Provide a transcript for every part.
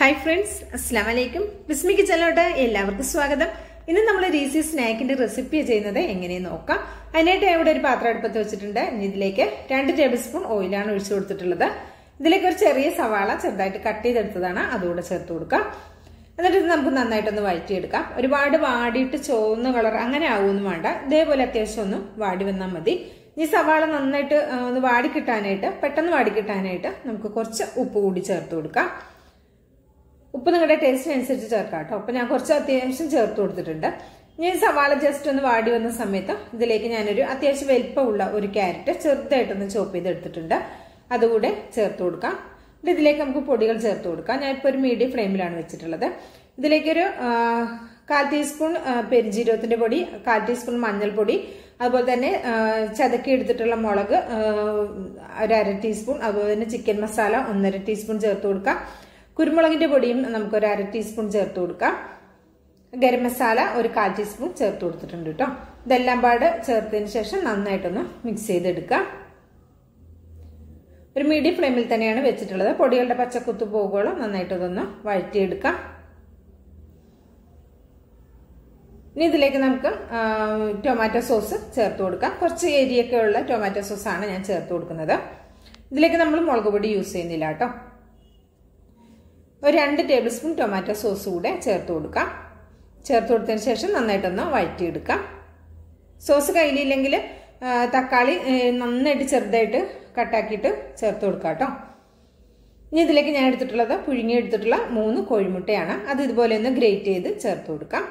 hi friends അസ്സാം വലൈക്കും ബിസ്മി കിച്ചനിലോട്ട് എല്ലാവർക്കും സ്വാഗതം ഇന്ന് നമ്മൾ രീസി സ്നാക്കിന്റെ റെസിപ്പി ചെയ്യുന്നത് എങ്ങനെയെന്ന് നോക്കാം അതിനായിട്ട് ഞാൻ ഇവിടെ ഒരു പാത്രം അടുപ്പത്ത് വെച്ചിട്ടുണ്ട് ഇനി ഇതിലേക്ക് രണ്ട് ടേബിൾ സ്പൂൺ ഓയിലാണ് ഒഴിച്ചു കൊടുത്തിട്ടുള്ളത് ഇതിലേക്ക് ഒരു ചെറിയ സവാള ചെറുതായിട്ട് കട്ട് ചെയ്തെടുത്തതാണ് അതുകൂടെ ചേർത്ത് കൊടുക്കാം എന്നിട്ട് ഇത് നമുക്ക് നന്നായിട്ടൊന്ന് വഴറ്റിയെടുക്കാം ഒരുപാട് വാടിയിട്ട് ചുവന്ന കളർ അങ്ങനെ ആവുമൊന്നും വേണ്ട ഇതേപോലെ അത്യാവശ്യം ഒന്ന് വാടി വന്നാൽ മതി ഈ സവാള നന്നായിട്ട് ആ, ഒന്ന് വാടി കിട്ടാനായിട്ട് പെട്ടെന്ന് വാടി കിട്ടാനായിട്ട് നമുക്ക് കുറച്ച് ഉപ്പ് കൂടി ചേർത്ത് കൊടുക്കാം ഉപ്പ് നിങ്ങളുടെ ടേസ്റ്റിനനുസരിച്ച് ചേർക്കാം കേട്ടോ അപ്പം ഞാൻ കുറച്ച് അത്യാവശ്യം ചേർത്ത് കൊടുത്തിട്ടുണ്ട് ഞാൻ സവാള ജസ്റ്റ് ഒന്ന് വാടി വന്ന സമയത്ത് ഇതിലേക്ക് ഞാനൊരു അത്യാവശ്യം വലിപ്പമുള്ള ഒരു ക്യാരറ്റ് ചെറുതായിട്ടൊന്ന് ചോപ്പ് ചെയ്തെടുത്തിട്ടുണ്ട് അതുകൂടെ ചേർത്ത് കൊടുക്കാം എന്നിട്ട് ഇതിലേക്ക് നമുക്ക് പൊടികൾ ചേർത്ത് കൊടുക്കാം ഞാനിപ്പോൾ ഒരു മീഡിയം ഫ്ലെയിമിലാണ് വെച്ചിട്ടുള്ളത് ഇതിലേക്കൊരു ആ, കാൽ ടീസ്പൂൺ ആ, പെരിഞ്ജീരകത്തിന്റെ പൊടി കാൽ ടീസ്പൂൺ മഞ്ഞൾപ്പൊടി അതുപോലെ തന്നെ ആ, ചതക്കി എടുത്തിട്ടുള്ള മുളക് ആ, ഒരു അര ടീസ്പൂൺ അതുപോലെ തന്നെ ചിക്കൻ മസാല ഒന്നര ടീസ്പൂൺ ചേർത്ത് കൊടുക്കാം കുരുമുളകിന്റെ പൊടിയും നമുക്ക് ഒരു അര ടീസ്പൂൺ ചേർത്ത് കൊടുക്കാം ഗരം മസാല ഒരു കാൽ ടീസ്പൂൺ ചേർത്ത് കൊടുത്തിട്ടുണ്ട് കേട്ടോ ഇതെല്ലാം പാട് ചേർത്തതിന് ശേഷം നന്നായിട്ടൊന്ന് മിക്സ് ചെയ്തെടുക്കാം ഒരു മീഡിയം ഫ്ലെയിമിൽ തന്നെയാണ് വെച്ചിട്ടുള്ളത് പൊടികളുടെ പച്ചക്കുത്ത് പോകുകയോളം നന്നായിട്ടതൊന്ന് വഴറ്റിയെടുക്കാം ഇനി ഇതിലേക്ക് നമുക്ക് ആ, ടൊമാറ്റോ സോസ് ചേർത്ത് കൊടുക്കാം കുറച്ച് ഏരിയൊക്കെ ഉള്ള ടൊമാറ്റോ സോസാണ് ഞാൻ ചേർത്ത് കൊടുക്കുന്നത് ഇതിലേക്ക് നമ്മൾ മുളക് പൊടി യൂസ് ചെയ്യുന്നില്ല കേട്ടോ ഒരു രണ്ട് ടേബിൾ സ്പൂൺ ടൊമാറ്റോ സോസ് കൂടെ ചേർത്ത് കൊടുക്കാം ചേർത്ത് കൊടുത്തതിന് ശേഷം നന്നായിട്ടൊന്ന് വഴറ്റിയെടുക്കാം സോസ് കയ്യിലില്ലെങ്കിൽ ആ, തക്കാളി ഏ, നന്നായിട്ട് ചെറുതായിട്ട് കട്ടാക്കിയിട്ട് ചേർത്ത് കൊടുക്കാം കേട്ടോ ഇനി ഇതിലേക്ക് ഞാൻ എടുത്തിട്ടുള്ളത് പുഴുങ്ങി എടുത്തിട്ടുള്ള മൂന്ന് കോഴിമുട്ടയാണ് അത് ഇതുപോലെ ഒന്ന് ഗ്രേറ്റ് ചെയ്ത് ചേർത്ത് കൊടുക്കാം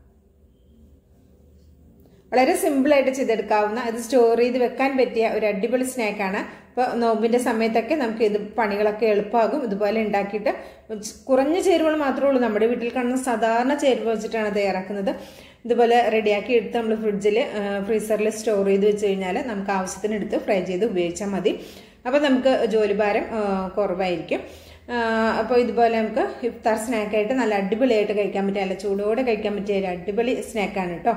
വളരെ സിമ്പിളായിട്ട് ചെയ്തെടുക്കാവുന്ന ഇത് സ്റ്റോർ ചെയ്ത് വെക്കാൻ പറ്റിയ ഒരു അടിപൊളി സ്നാക്കാണ് ഇപ്പോൾ നോമ്പിന്റെ സമയത്തൊക്കെ നമുക്ക് ഇത് പണികളൊക്കെ എളുപ്പമാകും ഇതുപോലെ ഉണ്ടാക്കിയിട്ട് കുറഞ്ഞ ചേരുവകൾ മാത്രമേ ഉള്ളൂ നമ്മുടെ വീട്ടിൽ കാണുന്ന സാധാരണ ചേരുവ വെച്ചിട്ടാണ് തയ്യാറാക്കുന്നത് ഇതുപോലെ റെഡിയാക്കി എടുത്ത് നമ്മൾ ഫ്രിഡ്ജിൽ ഫ്രീസറിൽ സ്റ്റോർ ചെയ്ത് വെച്ച് കഴിഞ്ഞാൽ നമുക്ക് ആവശ്യത്തിന് എടുത്ത് ഫ്രൈ ചെയ്ത് ഉപയോഗിച്ചാൽ മതി അപ്പോൾ നമുക്ക് ജോലിഭാരം ആ, കുറവായിരിക്കും അപ്പോൾ ഇതുപോലെ നമുക്ക് ഇഫ്താർ സ്നാക്കായിട്ട് നല്ല അടിപൊളിയായിട്ട് കഴിക്കാൻ പറ്റിയ നല്ല ചൂടോടെ കഴിക്കാൻ പറ്റിയ ഒരു അടിപൊളി സ്നാക്കാണ് കേട്ടോ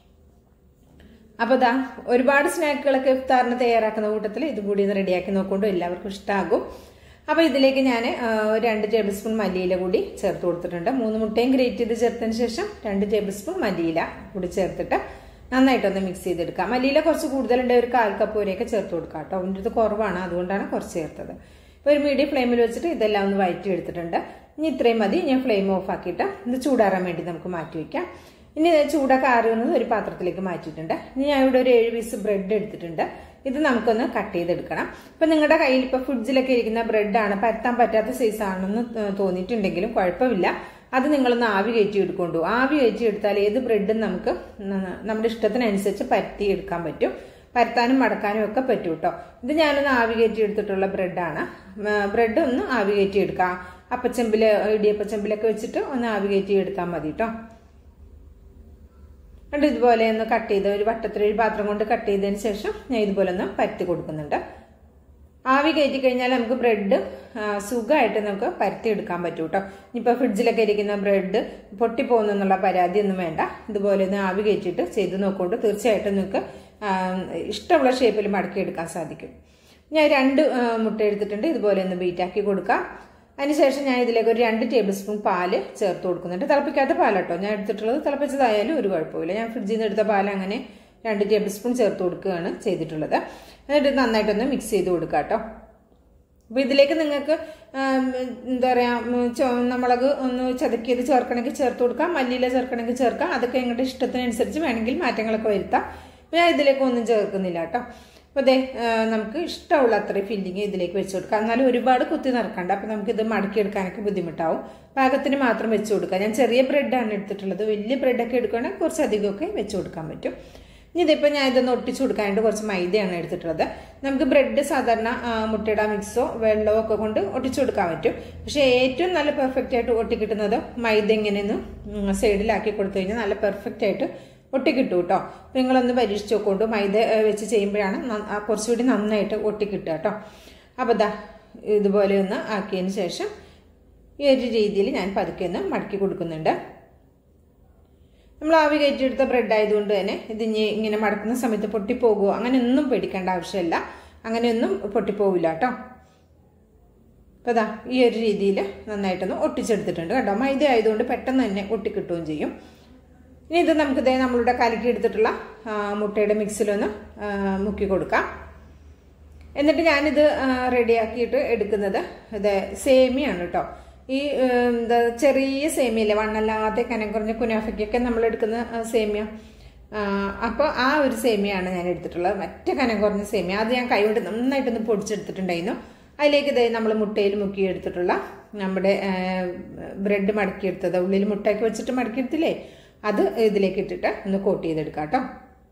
അപ്പോൾ ദാ ഒരുപാട് സ്നാക്കുകളൊക്കെ ഇഫ്താറിന് തയ്യാറാക്കുന്ന കൂട്ടത്തിൽ ഇതും കൂടി ഒന്ന് റെഡിയാക്കി നോക്കുമ്പോൾ എല്ലാവർക്കും ഇഷ്ടമാകും അപ്പോൾ ഇതിലേക്ക് ഞാൻ രണ്ട് ടേബിൾ സ്പൂൺ മല്ലിയില കൂടി ചേർത്ത് കൊടുത്തിട്ടുണ്ട് മൂന്ന് മുട്ടയും ഗ്രേറ്റ് ചെയ്ത് ചേർത്തതിന് ശേഷം രണ്ട് ടേബിൾ സ്പൂൺ മല്ലിയില കൂടി ചേർത്തിട്ട് നന്നായിട്ടൊന്ന് മിക്സ് ചെയ്തെടുക്കാം മല്ലിയില കുറച്ച് കൂടുതലുണ്ട് ഒരു കാൽ കപ്പ് വരെയൊക്കെ ചേർത്ത് കൊടുക്കാം കേട്ടോ അതിൻ്റെ ഇത് കുറവാണ് അതുകൊണ്ടാണ് കുറച്ച് ചേർത്തത് ഇപ്പോൾ ഒരു മീഡിയം ഫ്ലെയിമിൽ വെച്ചിട്ട് ഇതെല്ലാം ഒന്ന് വഴറ്റി എടുത്തിട്ടുണ്ട് ഇനി ഇത്രയും മതി ഞാൻ ഫ്ലെയിം ഓഫ് ആക്കിയിട്ട് ഇത് ചൂടാറാൻ വേണ്ടി നമുക്ക് മാറ്റി വയ്ക്കാം ഇനി ഇത് ചൂടൊക്കെ ആറുന്നത് ഒരു പാത്രത്തിലേക്ക് മാറ്റിയിട്ടുണ്ട് ഇനി ഞാൻ ഇവിടെ ഒരു ഏഴ് പീസ് ബ്രെഡ് എടുത്തിട്ടുണ്ട് ഇത് നമുക്കൊന്ന് കട്ട് ചെയ്തെടുക്കണം ഇപ്പൊ നിങ്ങളുടെ കയ്യിൽ ഇപ്പൊ ഫ്രിഡ്ജിലൊക്കെ ഇരിക്കുന്ന ബ്രെഡാണ് പരത്താൻ പറ്റാത്ത സൈസ് ആണെന്ന് തോന്നിയിട്ടുണ്ടെങ്കിലും കുഴപ്പമില്ല അത് നിങ്ങളൊന്ന് ആവി കയറ്റി എടുക്കൊണ്ടു ആവി കയറ്റി എടുത്താൽ ഏത് ബ്രെഡും നമുക്ക് ന- നമ്മുടെ ഇഷ്ടത്തിനനുസരിച്ച് പരത്തി എടുക്കാൻ പറ്റും പരത്താനും മടക്കാനും ഒക്കെ പറ്റും കേട്ടോ ഇത് ഞാനൊന്ന് ആവി കയറ്റി എടുത്തിട്ടുള്ള ബ്രെഡാണ് ബ്രെഡ് ഒന്ന് ആവി കയറ്റി എടുക്കാം അപ്പച്ചെമ്പില് ഇടിയപ്പച്ചെമ്പിലൊക്കെ വെച്ചിട്ട് ഒന്ന് ആവി കയറ്റി എടുത്താൽ മതി കേട്ടോ എന്നിട്ട് ഇതുപോലെ ഒന്ന് കട്ട് ചെയ്ത് ഒരു വട്ടത്തിൽ ഒരു പാത്രം കൊണ്ട് കട്ട് ചെയ്തതിന് ശേഷം ഞാൻ ഇതുപോലെ ഒന്ന് പരത്തി കൊടുക്കുന്നുണ്ട് ആവി കയറ്റി കഴിഞ്ഞാൽ നമുക്ക് ബ്രെഡ് സുഖമായിട്ട് നമുക്ക് പരത്തി എടുക്കാൻ പറ്റും കേട്ടോ ഇനിയിപ്പോൾ ഫ്രിഡ്ജിലൊക്കെ ഇരിക്കുന്ന ബ്രെഡ് പൊട്ടിപ്പോകുന്നുള്ള പരാതിയൊന്നും വേണ്ട ഇതുപോലെ ഒന്ന് ആവി കയറ്റിയിട്ട് ചെയ്ത് നോക്കൊണ്ട് തീർച്ചയായിട്ടും നിങ്ങൾക്ക് ആ, ഇഷ്ടമുള്ള ഷേപ്പിൽ മടക്കിയെടുക്കാൻ സാധിക്കും ഞാൻ രണ്ട് ആ, മുട്ട എടുത്തിട്ടുണ്ട് ഇതുപോലെ ഒന്ന് ബീറ്റാക്കി കൊടുക്കാം അതിനുശേഷം ഞാൻ ഇതിലേക്ക് ഒരു രണ്ട് ടേബിൾ സ്പൂൺ പാല് ചേർത്ത് കൊടുക്കുന്നുണ്ട് തിളപ്പിക്കാത്ത പാലാട്ടോ ഞാൻ എടുത്തിട്ടുള്ളത് തിളപ്പിച്ചതായാലും ഒരു കുഴപ്പമില്ല ഞാൻ ഫ്രിഡ്ജിൽ നിന്ന് എടുത്ത പാൽ അങ്ങനെ രണ്ട് ടേബിൾ സ്പൂൺ ചേർത്ത് കൊടുക്കുകയാണ് ചെയ്തിട്ടുള്ളത് എന്നിട്ട് ഇത് നന്നായിട്ടൊന്ന് മിക്സ് ചെയ്ത് കൊടുക്കുക കേട്ടോ അപ്പോൾ ഇതിലേക്ക് നിങ്ങൾക്ക് ആം, എന്താ പറയുക മുളക് ഒന്ന് ചതക്കിയത് ചേർക്കണമെങ്കിൽ ചേർത്ത് കൊടുക്കാം മല്ലിയില ചേർക്കണമെങ്കിൽ ചേർക്കാം അതൊക്കെ നിങ്ങളുടെ ഇഷ്ടത്തിനനുസരിച്ച് വേണമെങ്കിൽ മാറ്റങ്ങളൊക്കെ വരുത്താം അപ്പോൾ ഞാൻ ഇതിലേക്ക് ഒന്നും ചേർക്കുന്നില്ല കേട്ടോ അപ്പോൾ അതെ നമുക്ക് ഇഷ്ടമുള്ള അത്രയും ഫില്ലിങ് ഇതിലേക്ക് വെച്ച് കൊടുക്കാം എന്നാലും ഒരുപാട് കുത്തി നിറക്കണ്ട അപ്പോൾ നമുക്കിത് മടക്കിയെടുക്കാനൊക്കെ ബുദ്ധിമുട്ടാവും പാകത്തിന് മാത്രം വെച്ച് കൊടുക്കാം ഞാൻ ചെറിയ ബ്രെഡാണ് എടുത്തിട്ടുള്ളത് വലിയ ബ്രെഡൊക്കെ എടുക്കുകയാണെങ്കിൽ കുറച്ച് അധികമൊക്കെ വെച്ച് കൊടുക്കാൻ പറ്റും ഇനി ഇതിപ്പോൾ ഞാൻ ഇതൊന്ന് ഒട്ടിച്ചു കൊടുക്കാനായിട്ട് കുറച്ച് മൈദയാണ് എടുത്തിട്ടുള്ളത് നമുക്ക് ബ്രെഡ് സാധാരണ ആ, മുട്ടയുടെ മിക്സോ വെള്ളമോ ഒക്കെ കൊണ്ട് ഒട്ടിച്ചു കൊടുക്കാൻ പറ്റും പക്ഷേ ഏറ്റവും നല്ല പെർഫെക്റ്റ് ആയിട്ട് ഒട്ടിക്കിട്ടുന്നത് മൈദ ഇങ്ങനെയൊന്ന് സൈഡിലാക്കി കൊടുത്തു കഴിഞ്ഞാൽ നല്ല പെർഫെക്റ്റ് ആയിട്ട് ഒട്ടിക്കിട്ടും കേട്ടോ അപ്പോൾ നിങ്ങളൊന്ന് പരീക്ഷിച്ച് നോക്കൊണ്ട് മൈദ ആ, വെച്ച് ചെയ്യുമ്പോഴാണ് ന- ആ, കുറച്ചുകൂടി നന്നായിട്ട് ഒട്ടിക്കിട്ടുക കേട്ടോ അപ്പോൾ ദാ ഇതുപോലെ ഒന്ന് ആക്കിയതിന് ശേഷം ഈ ഒരു രീതിയിൽ ഞാൻ പതുക്കെ ഒന്ന് മടക്കി കൊടുക്കുന്നുണ്ട് നമ്മൾ ആവി കയറ്റിയെടുത്ത ബ്രെഡ് ആയതുകൊണ്ട് തന്നെ ഇതിഞ്ഞ് ഇങ്ങനെ മടക്കുന്ന സമയത്ത് പൊട്ടിപ്പോകുമോ അങ്ങനെയൊന്നും പേടിക്കേണ്ട ആവശ്യമില്ല അങ്ങനെയൊന്നും പൊട്ടിപ്പോവില്ല കേട്ടോ അപ്പോൾ ഇതാ ഈ ഒരു രീതിയിൽ നന്നായിട്ടൊന്ന് ഒട്ടിച്ചെടുത്തിട്ടുണ്ട് കേട്ടോ മൈദ ആയതുകൊണ്ട് പെട്ടെന്ന് തന്നെ ഒട്ടിക്കിട്ടുകയും ചെയ്യും ഇനി ഇത് നമുക്ക് ഇതേ നമ്മളുടെ കലക്കി എടുത്തിട്ടുള്ള ആ, മുട്ടയുടെ മിക്സിലൊന്ന് ആ, മുക്കി കൊടുക്കാം എന്നിട്ട് ഞാനിത് ആ, റെഡിയാക്കിയിട്ട് എടുക്കുന്നത് ഇത് സേമിയാണ് കേട്ടോ ഈ ഏ, എന്താ ചെറിയ സേമിയല്ലേ വണ്ണല്ലാതെ കനം കുറഞ്ഞ കുനാഫയ്ക്കൊക്കെ നമ്മൾ എടുക്കുന്ന ആ, സേമിയ അപ്പോൾ ആ ഒരു സേമിയാണ് ഞാൻ എടുത്തിട്ടുള്ളത് മറ്റേ കനം കുറഞ്ഞ സേമിയ അത് ഞാൻ കൈകൊണ്ട് നന്നായിട്ടൊന്ന് പൊടിച്ചെടുത്തിട്ടുണ്ടായിരുന്നു അതിലേക്ക് ഇതേ നമ്മൾ മുട്ടയിൽ മുക്കി എടുത്തിട്ടുള്ള നമ്മുടെ ബ്രെഡ് മടക്കിയെടുത്തത് ഉള്ളിൽ മുട്ടയൊക്കെ വെച്ചിട്ട് മടക്കിയെടുത്തില്ലേ അത് ഇതിലേക്ക് ഇട്ടിട്ട് ഒന്ന് കോട്ട് ചെയ്തെടുക്കാം കേട്ടോ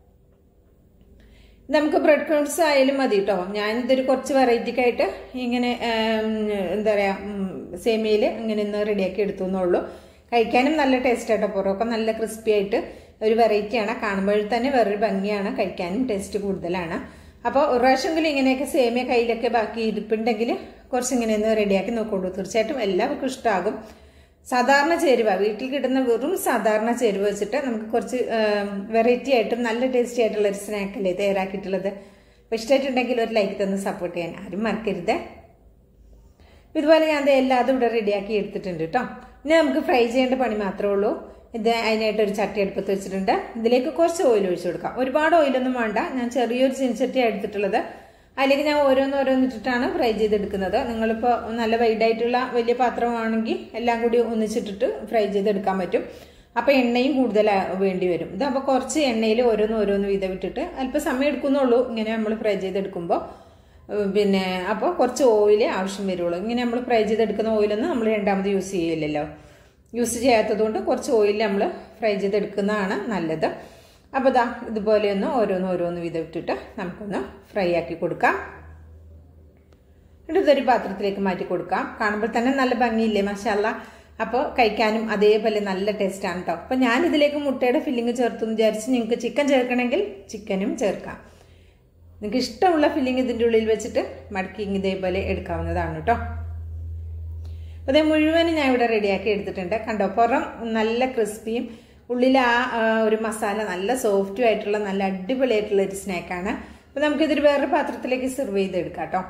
നമുക്ക് ബ്രെഡ് ക്രംസ് ആയാലും മതി കേട്ടോ ഞാനിതൊരു കുറച്ച് വെറൈറ്റിക്കായിട്ട് ഇങ്ങനെ ആം, എന്താ പറയുക സേമിയയിൽ ഇങ്ങനെ ഒന്ന് റെഡിയാക്കി എടുത്തു എന്നുള്ളൂ കഴിക്കാനും നല്ല ടേസ്റ്റ് ആട്ടോ പുറമൊക്കെ നല്ല ക്രിസ്പി ആയിട്ട് ഒരു വെറൈറ്റിയാണ് കാണുമ്പോൾ തന്നെ വേറൊരു ഭംഗിയാണ് കഴിക്കാനും ടേസ്റ്റ് കൂടുതലാണ് അപ്പോൾ ഒരു പ്രാവശ്യമെങ്കിലും ഇങ്ങനെയൊക്കെ സേമിയ കയ്യിലൊക്കെ ബാക്കി ഇരിപ്പുണ്ടെങ്കിൽ കുറച്ച് ഇങ്ങനെ ഒന്ന് റെഡിയാക്കി നോക്കുള്ളൂ തീർച്ചയായിട്ടും എല്ലാവർക്കും ഇഷ്ടമാകും സാധാരണ ചേരുവ വീട്ടിൽ കിട്ടുന്ന വെറും സാധാരണ ചേരുവ വെച്ചിട്ട് നമുക്ക് കുറച്ച് വെറൈറ്റി ആയിട്ടും നല്ല ടേസ്റ്റി ആയിട്ടുള്ള ഒരു സ്നാക്കല്ലേ തയ്യാറാക്കിയിട്ടുള്ളത് അപ്പോൾ ഇഷ്ടമായിട്ടുണ്ടെങ്കിൽ ഒരു ലൈക്ക് തന്ന് സപ്പോർട്ട് ചെയ്യാൻ ആരും മറക്കരുത് ഇതുപോലെ ഞാൻ ദേ എല്ലാതും ഇവിടെ റെഡിയാക്കി എടുത്തിട്ടുണ്ട് കേട്ടോ ഇനി നമുക്ക് ഫ്രൈ ചെയ്യേണ്ട പണി മാത്രമേ ഉള്ളൂ ഇത് അതിനായിട്ട് ഒരു ചട്ടി അടുപ്പത്ത് വെച്ചിട്ടുണ്ട് ഇതിലേക്ക് കുറച്ച് ഓയിൽ ഒഴിച്ചു കൊടുക്കാം ഒരുപാട് ഓയിലൊന്നും വേണ്ട ഞാൻ ചെറിയൊരു ചീനച്ചട്ടിയാണ് എടുത്തിട്ടുള്ളത് അതിലേക്ക് ഞാൻ ഓരോന്ന് ഓരോന്നിട്ടിട്ടാണ് ഫ്രൈ ചെയ്തെടുക്കുന്നത് നിങ്ങളിപ്പോൾ നല്ല വൈഡായിട്ടുള്ള വലിയ പാത്രമാണെങ്കിൽ എല്ലാം കൂടി ഒന്നിച്ചിട്ടിട്ട് ഫ്രൈ ചെയ്തെടുക്കാൻ പറ്റും അപ്പോൾ എണ്ണയും കൂടുതൽ വേണ്ടി വരും ഇതാകുമ്പോൾ കുറച്ച് എണ്ണയിൽ ഓരോന്ന് ഓരോന്ന് വീതം ഇട്ടിട്ട് അല്പം സമയം എടുക്കുന്നുള്ളൂ ഇങ്ങനെ നമ്മൾ ഫ്രൈ ചെയ്തെടുക്കുമ്പോൾ ഉം, പിന്നെ അപ്പോൾ കുറച്ച് ഓയിൽ ആവശ്യം വരുള്ളൂ ഇങ്ങനെ നമ്മൾ ഫ്രൈ ചെയ്തെടുക്കുന്ന ഓയിലൊന്നും നമ്മൾ രണ്ടാമത് യൂസ് ചെയ്യില്ലല്ലോ യൂസ് ചെയ്യാത്തതുകൊണ്ട് കുറച്ച് ഓയിൽ നമ്മൾ ഫ്രൈ ചെയ്തെടുക്കുന്നതാണ് നല്ലത് അപ്പോൾ ഇതാ ഇതുപോലെ ഒന്ന് ഓരോന്ന് ഓരോന്ന് വീതം ഇട്ടിട്ട് നമുക്കൊന്ന് ഫ്രൈ ആക്കി കൊടുക്കാം എന്നിട്ട് ഇതൊരു പാത്രത്തിലേക്ക് മാറ്റി കൊടുക്കാം കാണുമ്പോൾ തന്നെ നല്ല ഭംഗിയില്ലേ മസാല അപ്പോൾ കഴിക്കാനും അതേപോലെ നല്ല ടേസ്റ്റാണ് കേട്ടോ അപ്പോൾ ഞാൻ ഇതിലേക്ക് മുട്ടയുടെ ഫില്ലിങ് ചേർത്തു എന്ന് വിചാരിച്ച് നിങ്ങൾക്ക് ചിക്കൻ ചേർക്കണമെങ്കിൽ ചിക്കനും ചേർക്കാം നിങ്ങൾക്ക് ഇഷ്ടമുള്ള ഫില്ലിങ് ഇതിൻ്റെ ഉള്ളിൽ വെച്ചിട്ട് മടക്കി ഇതേപോലെ എടുക്കാവുന്നതാണ് കേട്ടോ അപ്പോൾ അതേ മുഴുവനും ഞാൻ ഇവിടെ റെഡിയാക്കി എടുത്തിട്ടുണ്ട് കണ്ടോ പുറം നല്ല ക്രിസ്പിയും ഉള്ളിൽ ആ ആ, ഒരു മസാല നല്ല സോഫ്റ്റും ആയിട്ടുള്ള നല്ല അടിപൊളിയായിട്ടുള്ള ഒരു സ്നാക്കാണ് അപ്പോൾ നമുക്കിതൊരു വേറൊരു പാത്രത്തിലേക്ക് സെർവ് ചെയ്തെടുക്കാം കേട്ടോ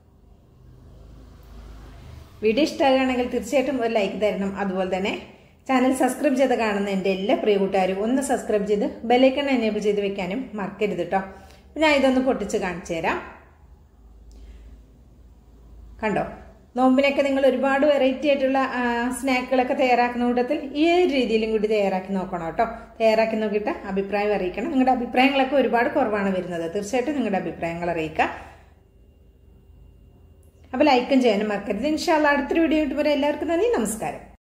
വീഡിയോ ഇഷ്ടമാകുകയാണെങ്കിൽ തീർച്ചയായിട്ടും ഒരു ലൈക്ക് തരണം അതുപോലെ തന്നെ ചാനൽ സബ്സ്ക്രൈബ് ചെയ്ത് കാണുന്ന എൻ്റെ എല്ലാ പ്രിയ കൂട്ടുകാരും ഒന്ന് സബ്സ്ക്രൈബ് ചെയ്ത് ബെലൈക്കൺ എനേബിൾ ചെയ്ത് വെക്കാനും മറക്കരുത് കേട്ടോ അപ്പോൾ ഞാൻ ഇതൊന്ന് പൊട്ടിച്ച് കാണിച്ചു തരാം കണ്ടോ നോമ്പിനൊക്കെ നിങ്ങൾ ഒരുപാട് വെറൈറ്റി ആയിട്ടുള്ള ആ, സ്നാക്കുകളൊക്കെ തയ്യാറാക്കുന്ന കൂട്ടത്തിൽ ഈ ഒരു രീതിയിലും കൂടി തയ്യാറാക്കി നോക്കണം കേട്ടോ തയ്യാറാക്കി നോക്കിയിട്ട് അഭിപ്രായം അറിയിക്കണം നിങ്ങളുടെ അഭിപ്രായങ്ങളൊക്കെ ഒരുപാട് കുറവാണ് വരുന്നത് തീർച്ചയായിട്ടും നിങ്ങളുടെ അഭിപ്രായങ്ങൾ അറിയിക്കുക അപ്പോൾ ലൈക്കും ചെയ്യാനും മറക്കരുത് ഇൻഷാല്ല അടുത്തൊരു വീഡിയോ കിട്ടുമ്പോൾ എല്ലാവർക്കും നന്ദി നമസ്കാരം